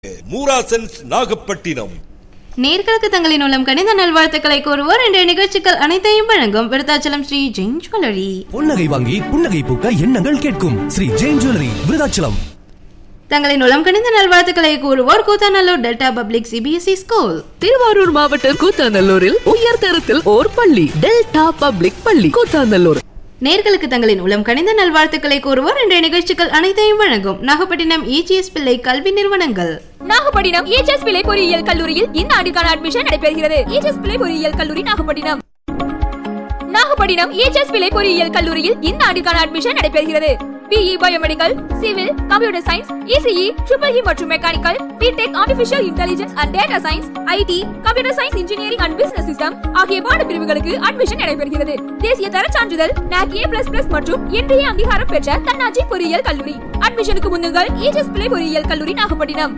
மூராசன்ஸ் நாகப்பட்டினம் நேர்களுக்கு தங்களின் மூலம் கணித நல்வாழ்த்துக்களை கூறுவோர் இன்றைய நிகழ்ச்சிகள் அனைத்தையும் வழங்கும் விருத்தாச்சலம் ஸ்ரீ ஜெயின் ஜுவல்லரி புன்னகை வாங்கி புன்னகை பூக்க எண்ணங்கள் கேட்கும் ஸ்ரீ ஜெயின் ஜுவல்லரி விருதாச்சலம் தங்களின் மூலம் கணித நல்வாழ்த்துக்களை கூறுவோர் Koothanallur delta public CBSE school Thiruvarur மாவட்டம் கூத்தாநல்லூரில் உயர் தரத்தில் ஓர் பள்ளி டெல்டா பப்ளிக் பள்ளி கூத்தாநல்லூர் நேர்களுக்கு தங்களின் மூலம் கணித நல்வாழ்த்துக்களை கூறுவோர் இன்றைய நிகழ்ச்சிகள் அனைத்தையும் வழங்கும் நாகப்பட்டினம் இஜிஎஸ் பிள்ளை கல்வி நிறுவனங்கள் நாகப்பட்டினம் ஏஜஸ் பிள்ளை பொறியியல் கல்லூரியில் இந்த ஆண்டுக்கான அட்மிஷன் நடைபெறுகிறது ஏஜஸ் பிள்ளை பொறியியல் கல்லூரி நாகப்பட்டினம் நாகப்பட்டினம் ஏஜஸ் பிள்ளை பொறியியல் கல்லூரியில் இந்த ஆண்டுக்கான அட்மிஷன் நடைபெறுகிறது BE biomedical civil computer science ECE triple E மற்றும் mechanical BTech artificial intelligence and data science IT computer science engineering and business system ஆகிய பாடப்பிரிவுகளுக்கு அட்மிஷன் நடைபெறுகிறது தேசிய தர சான்றிதழ் NAC A++ மற்றும் இன்றைய அங்கீகாரம் பெற்ற தன்னாட்சி பொறியியல் கல்லூரி அட்மிஷனுக்கு முன்னுங்கள் ஏஜஸ் பிள்ளை பொறியியல் கல்லூரி நாகப்பட்டினம்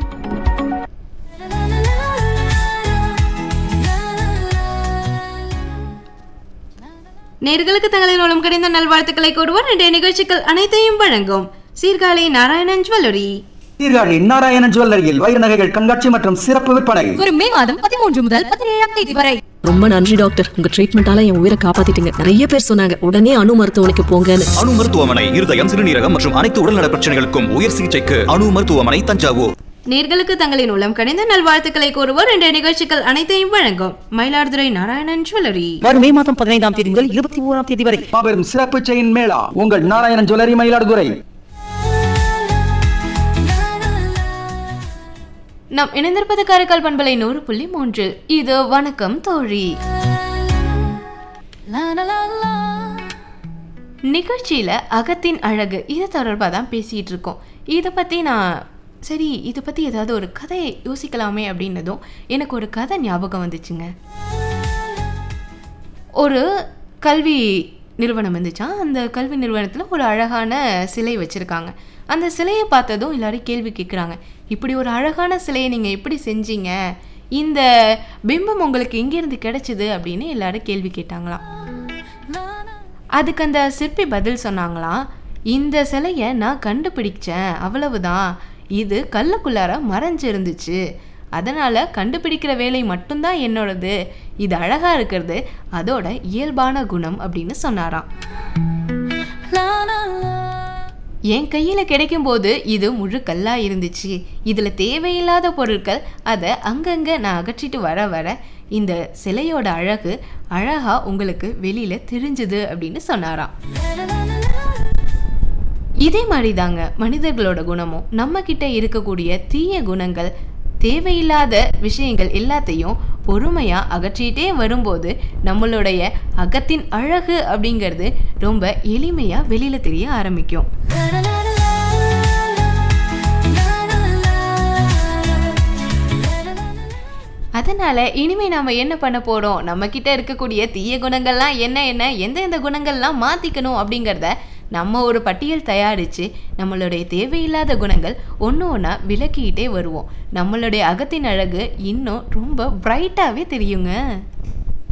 நேர்களுக்கு தங்களின் மூலம் கணித நல்வாழ்த்துக்களை கூறுவோர் இன்றைய நிகழ்ச்சிகள் அனைத்தையும் வழங்கும் சீர்காழி நாராயணன் ஜுவல்லரி சீர்காழி நாராயணன் ஜுவல்லரியில் வைர நகைகள் கண்காட்சி மற்றும் சிறப்பு விற்பனை வரும் மே மாதம் பதிமூன்று முதல் பதினேழாம் தேதி வரை ரொம்ப நன்றி டாக்டர் உங்க ட்ரீட்மெண்டால என் உயிரை காப்பாத்திட்டீங்க நிறைய பேர் சொன்னாங்க உடனே அணு மருத்துவமனைக்கு போங்கன்னு அணு மருத்துவமனை இருதயம் சிறுநீரகம் மற்றும் அனைத்து உடல்நல பிரச்சனைகளுக்கும் உயர் சிகிச்சைக்கு அணு மருத்துவமனை தஞ்சாவூர் நேர்களுக்கு தங்களின் மூலம் கணித நல்வாழ்த்துக்களை கூறுவோர் இன்றைய நிகழ்ச்சிகள் அனைத்தையும் வழங்கும் மயிலாடுதுறை நாராயணன் ஜுவல்லரி வரும் மே மாதம் பதினைந்தாம் தேதி முதல் இருபத்தி ஓராம் தேதி வரை மாபெரும் சிறப்பு செயின் மேளா உங்கள் நாராயணன் ஜுவல்லரி மயிலாடுதுறை நாம் இணைந்திருப்பது காரைக்கால் பண்பலை நூறு புள்ளி மூன்றில் இது வணக்கம் தோழி நிகழ்ச்சியில அகத்தின் அழகு இது தொடர்பாக தான் பேசிட்டு இருக்கோம் இதை பத்தி நான் சரி இதை பத்தி ஏதாவது ஒரு கதையை யோசிக்கலாமே அப்படின்னதும் எனக்கு ஒரு கதை ஞாபகம் வந்துச்சுங்க ஒரு கல்வி நிறுவனம் இருந்துச்சான் அந்த கல்வி நிறுவனத்தில் ஒரு அழகான சிலை வச்சுருக்காங்க அந்த சிலையை பார்த்ததும் எல்லாரும் கேள்வி கேட்குறாங்க இப்படி ஒரு அழகான சிலையை நீங்கள் எப்படி செஞ்சீங்க இந்த பிம்பம் உங்களுக்கு எங்கேருந்து கிடைச்சிது அப்படின்னு எல்லாரும் கேள்வி கேட்டாங்களாம் அதுக்கு அந்த சிற்பி பதில் சொன்னாங்களாம் இந்த சிலையை நான் கண்டுபிடிச்சேன் அவ்வளவுதான் இது கல்லுக்குள்ளார மறைஞ்சு இருந்துச்சு அதனால் கண்டுபிடிக்கிற வேலை மட்டும்தான் என்னோடது இது அழகாக இருக்கிறது அதோட இயல்பான குணம் அப்படின்னு சொன்னாராம் என் கையில் கிடைக்கும்போது இது முழு கல்லாக இருந்துச்சு இதில் தேவையில்லாத பொருட்கள் அதை அங்கங்கே நான் அகற்றிட்டு வர வர இந்த சிலையோட அழகு அழகாக உங்களுக்கு வெளியில் தெரிஞ்சுது அப்படின்னு சொன்னாராம் இதே மாதிரி தாங்க மனிதர்களோட குணமும் நம்ம கிட்ட இருக்கக்கூடிய தீய குணங்கள் தேவையில்லாத விஷயங்கள் எல்லாத்தையும் பொறுமையா அகற்றிட்டே வரும்போது நம்மளுடைய அகத்தின் அழகு அப்படிங்கிறது ரொம்ப எளிமையா வெளியில தெரிய ஆரம்பிக்கும் அதனால இனிமே நாம என்ன பண்ண போறோம் நம்ம கிட்ட இருக்கக்கூடிய தீய குணங்கள்லாம் என்ன என்ன எந்த எந்த குணங்கள்லாம் மாத்திக்கணும் அப்படிங்கிறத நம்ம ஒரு பட்டியல் தயாரித்து நம்மளுடைய தேவையில்லாத குணங்கள் ஒன்று ஒன்றா விலக்கிக்கிட்டே வருவோம் நம்மளுடைய அகத்தின் அழகு இன்னும் ரொம்ப பிரைட்டாகவே தெரியுங்க